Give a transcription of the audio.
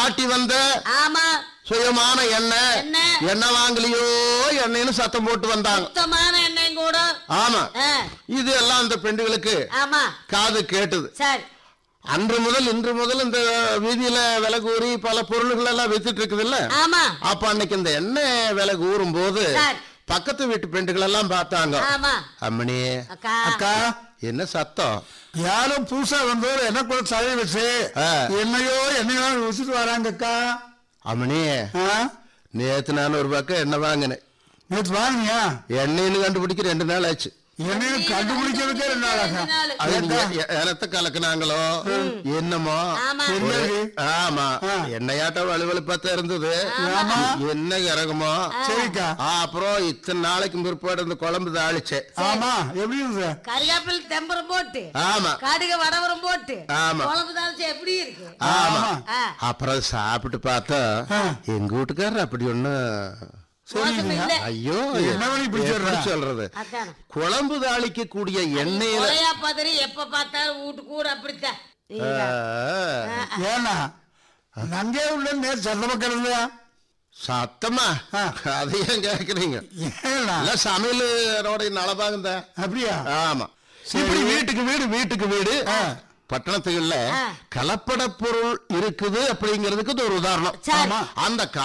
ஆட்டி வந்த ஆமா சுயமான எண்ணெய் எண்ணெய். எண்ணெய் வாங்கலையோ எண்ணெய்னு சத்தம் போட்டு வந்தாங்க சுத்தமான எண்ணெயும் கூட ஆமா ஆ, இது எல்லாம் அந்த பெண்டுகளுக்கு ஆமா காது கேட்டது சரி அன்று முதல் இன்று முதல் இந்த வீதியில விலை கூறி பல பொருள்கள் எல்லாம் வித்துட்டு இருக்குதுல்ல ஆமா அப்ப அன்னைக்கு இந்த எண்ணெய் விலை கூறும் போது சரி. பக்கத்து வீட்டு பெண்டுகள் எல்லாம் பார்த்தாங்க ஆமா அம்மணி அக்கா அக்கா என்ன சத்தம் யாரும் புதுசா வந்தவர் என்ன கூட தலை வச்சு ஆ. என்னையோ என்னையோ வச்சுட்டு வராங்க அக்கா அம்மணி ஆ? நேத்து நான் ஒரு பக்கம் எண்ணெய் வாங்கினேன் நேத்து வாங்கினியா எண்ணெய்னு கண்டுபிடிக்க ரெண்டு நாள் ஆச்சு என்னையும் கண்டுபிடிக்கிறதுக்கே ரெண்டு நாள் ஆகும் ரெண்டு நாள். அது நீங்க எ- எனத்த கலக்குனாங்களோ என்னமோ ஆமா தெரியாது. ஆமா ஆ. எண்ணெயாட்டம் வலுவலுப்பாத்தான் இருந்தது ஆமா. என்ன இறங்குமோ சரிக்கா ஆ, அப்புறம் இத்தனை நாளைக்கு பிற்பாடு இந்த குழம்பு தாளிச்சேன் ஆமா எப்படி இருந்தது கருகாப்பில் தெம்பரம் போட்டு ஆமா கடுகு வடவரம் போட்டு ஆமா. குழம்பு தாளிச்சு எப்படி இருக்கு ஆமா ஆ. அப்புறம் சாப்பிட்டு பார்த்தா ஆ. எங்க வீட்டுக்காரர் அப்படி ஒண்ணு மோசம் இல்ல ஐயோ என்ன பண்ணி இப்படி எப்படி சொல்ற? சொல்றது அதான் குழம்பு தாளிக்க கூடிய எண்ணெயில கொலையா பதறி எப்ப பார்த்தாலும் வீட்டு கூட அப்படித்தான் நீங்க ஆ, ஏன்னா நங்கே உள்ள நேர் சத்த பக்கம் இருந்தயா சத்தமா ஆ. அதையும் கேக்குறீங்க ஏன்னா எல்லாம் சமையலோட நலபாகுந்த அப்படியா ஆமா இப்படி வீட்டுக்கு வீடு வீட்டுக்கு வீடு பட்டணத்துக்குள்ள ஆ. கலப்பட பொருள் இருக்குது அப்படிங்கிறதுக்கு இது ஒரு உதாரணம் சரி. அந்த